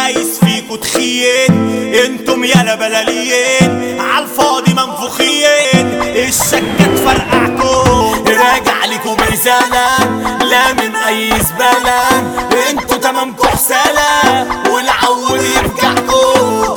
عايز فيكوا تخين انتم يالا بلاليين عالفاضي منفوخين الشكة تفرقعكم راجع لكم رسالة لا من اي زبالة انتوا تمامكوا حسالة والعود يرجعكم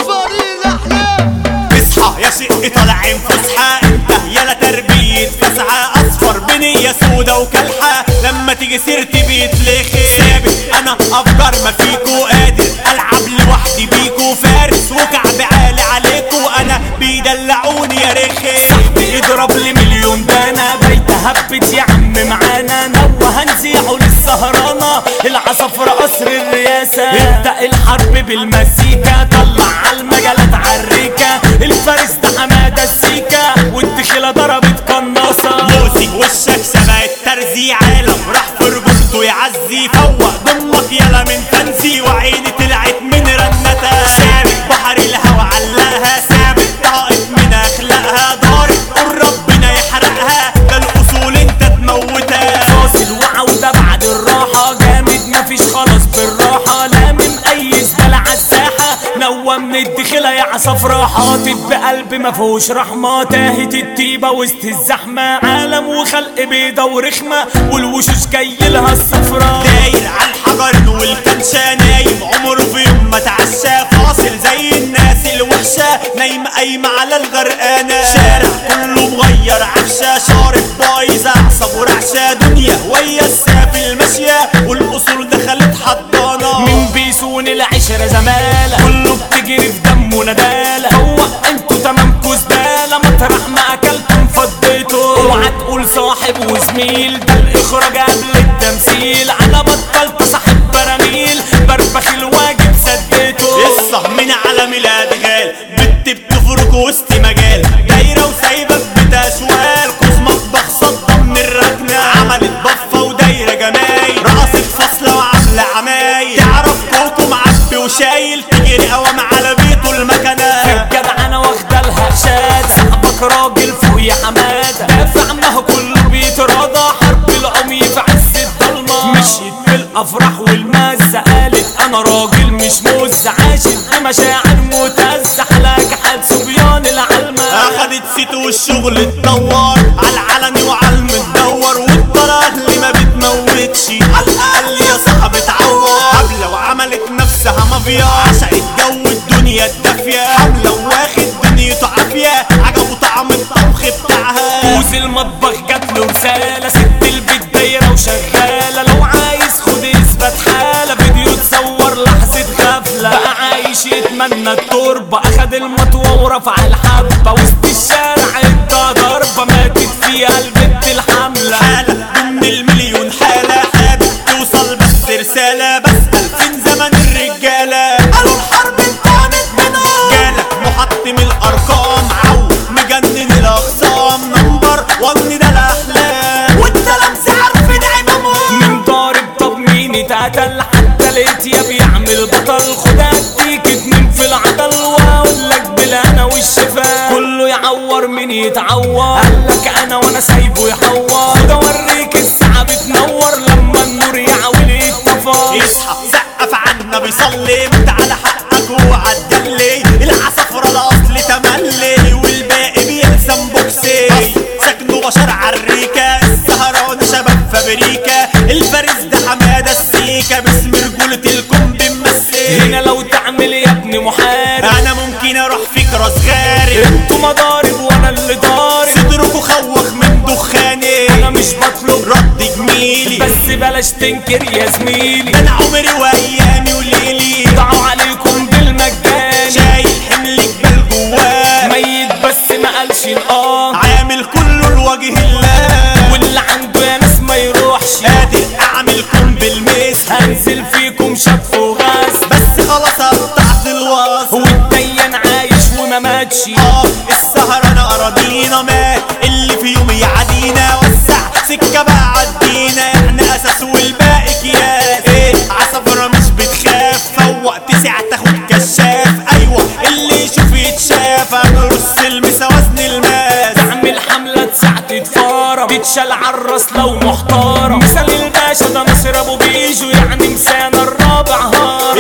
اصحى يا شق طالعين فسحة انت يالا تربية فسحة اصفر بنية سودا وكلحة لما تيجي سيرتي بيتلخي ثابت انا افجر ما فيكو قادر العب لوحدي بيكو فارس وكعب عالي عليكو انا بيدلعوني يا رخي يضرب لي مليون دانا بيت هبت يا عم معانا نوه هنزيعه للسهرانة العصفرة قصر الرئاسة ابدأ الحرب بالمزيكا طلع عالمجالات عالريكة الفارس ده حمادة السيكا والدخلة ضربت قناصة موسي وشك شبه الترزي عالم راح في رجولته يعزي فوق ضمك يلا من فانسي وعيني طلعت من رنتها سابق بحر الهوى علقها ثابت طاقت من اخلاقها ضارب قول ربنا يحرقها ده الاصول انت تموتها فاصل وعودة بعد الراحة جامد مفيش خلاص بالراحة لامم اي زبالة عالساحة نوى من الدخلة يا عصفرة حاطط بقلب مفهوش رحمة تاهت الطيبة وسط الزحمة عالم وخلق بيضة ورخمة والوشوش جاي لها الصفرة داير على الحجر والكنشة نايم عمره في يوم ما تعشى فاصل زي الناس الوحشة نايمة قايمة على الغرقانة شارع كله مغير عفشة شارب بايظة عصب ورعشة دنيا ويا السافل الماشية والأصول دخلت حضانة من بيسون العشرة زمالة كله بتجري في دمه ندالة هو انتوا تمامكوا زبالة مطرح ما اكلتم فضيتوا اوعى تقول صاحب وزميل ده الاخراج قبل التمثيل انا بطلت صاحب براميل بربخ الواجب سديته قصة من عالم الادغال بت بتفرك وسط مجال دايرة وسايبة بتشوال كوز مطبخ صدى من الركنة عملت بفة ودايرة جمايل رقصت فاصلة وعاملة عمايل تعرف كوكو معبي وشايل تجري قوام على بيته المكنة الجدع انا واخدة لها شهادة صاحبك راجل فوق يا حمادة دافع ما هو كله بيتراضى حرب العمي في عز الضلمة مشيت بالافراح والمزة قالت انا راجل مش مز عاشت بمشاعر متزة حلاك حال صبيان العلمة اخدت سيته والشغل اتطور على العلني وعلى المدور والطرق اللي ما بتموتش على الاقل يا صاحبي اتعور حملة وعملت نفسها مافيا عشقت جو الدنيا الدافية حملة واخد دنيته عافية عجبه طعم الطبخ بتاعها كوز المطبخ جات له رسالة ست البيت دايرة وشغالة لو عايز خد اثبت حالة فيديو تصور لحظة غفلة بقى عايش يتمنى التربة اخد المطوة ورفع الحبة وسط الشارع ادى ضربة ماتت فيها البنت الحاملة حالة ضمن المليون حالة حابب توصل بس رسالة بسأل فين زمن الرجالة قالوا الحرب انتهت منهم جالك محطم الارقام عو مجنن الاخصام نمبر ون ده الاحلام وانت لمس عارفين عمامهم من ضارب طب مين اتقتل حتى لقيت يا بيعمل بطل خد اديك اتنين في العضل واقول لك بلا انا والشفاء كله يعور مين يتعور قالك انا وانا سايبه يحور خد اوريك الساعه بتنور لما النور يعول يتطفى يصحى سقف عنا بيصلي مد على حقك وعدلي العصفرة الاصل تملي والباقي بيلزم بوكسي سكنوا بشر عالريكة السهران شباب فابريكا الفارس ده حمادة السيكا باسم رجولة الكم بمسي هنا لو تعمل يا ابني محارب انا ممكن اروح فيك راس غارب انتوا مضارب وانا اللي ضارب صدركوا خوخ من دخاني انا مش بطلب رد جميلي بس بلاش تنكر يا زميلي ده انا عمري وايامي وليلي ضاعوا عليكم بالمجان شايل حمل جبال جواه ميت بس ما قالش اه عامل كله لوجه الله واللي عنده يا ناس ما يروحش قادر اعملكم بالمس هنزل فيكم شف وغاز بس خلاص قطعت الوصف والدين عايش وما ماتش اه السهر انا اراضينا مات اللي في يوم يعدينا وسع سكه بقى عدينا احنا اساس والباقي كياس ايه عصفرة مش بتخاف فوق تسع تاخد كشاف ايوه اللي يشوف يتشاف هنرص المسا وزن الماس تعمل حملة ساعة تتفارم تتشال عالراس لو محترم مثال الباشا ده ناصر ابو بيجو يعني مسانا الرابع هارم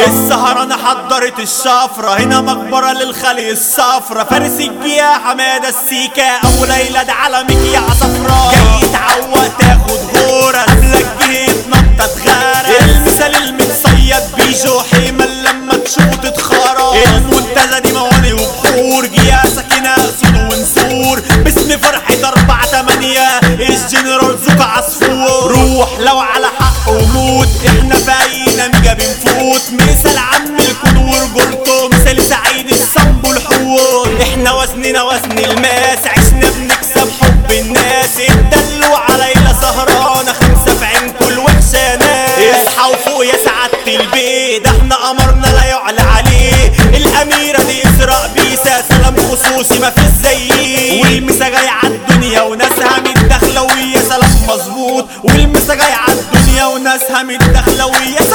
السهرانة حضرت الشفرة هنا مقبرة للخلي الصفرة فارس الجيا حمادة السيكا أبو ليلى ده علمك يا صفرا جاي تعوق تاخد غورة قبلك جيت نطة غارة المثال المتصيد بيجو حيما لما تشوف تتخرى المنتزه دي مواني وبحور جيا سكينة أسود ونسور باسم فرحة أربعة تمانية الجنرال زوكا عصفور روح لو على حق وموت احنا باينة ميجا بنفوت مثال عم الكون ورجولته مثال سعيد الصنب والحوت احنا وزننا وزن الماس عشنا بنكسب حب الناس الدلو علينا سهرانة خمسة في عين كل وحشة ناس اصحى وفوق يا سعادة البيت احنا قمرنا لا يعلى عليه الأميرة دي إسراء بيسا سلام خصوصي ما فيش زيه والمسا جاي عالدنيا وناسها متداخلة ويا سلام مظبوط والمسا جاي عالدنيا وناسها متداخلة ويا سلام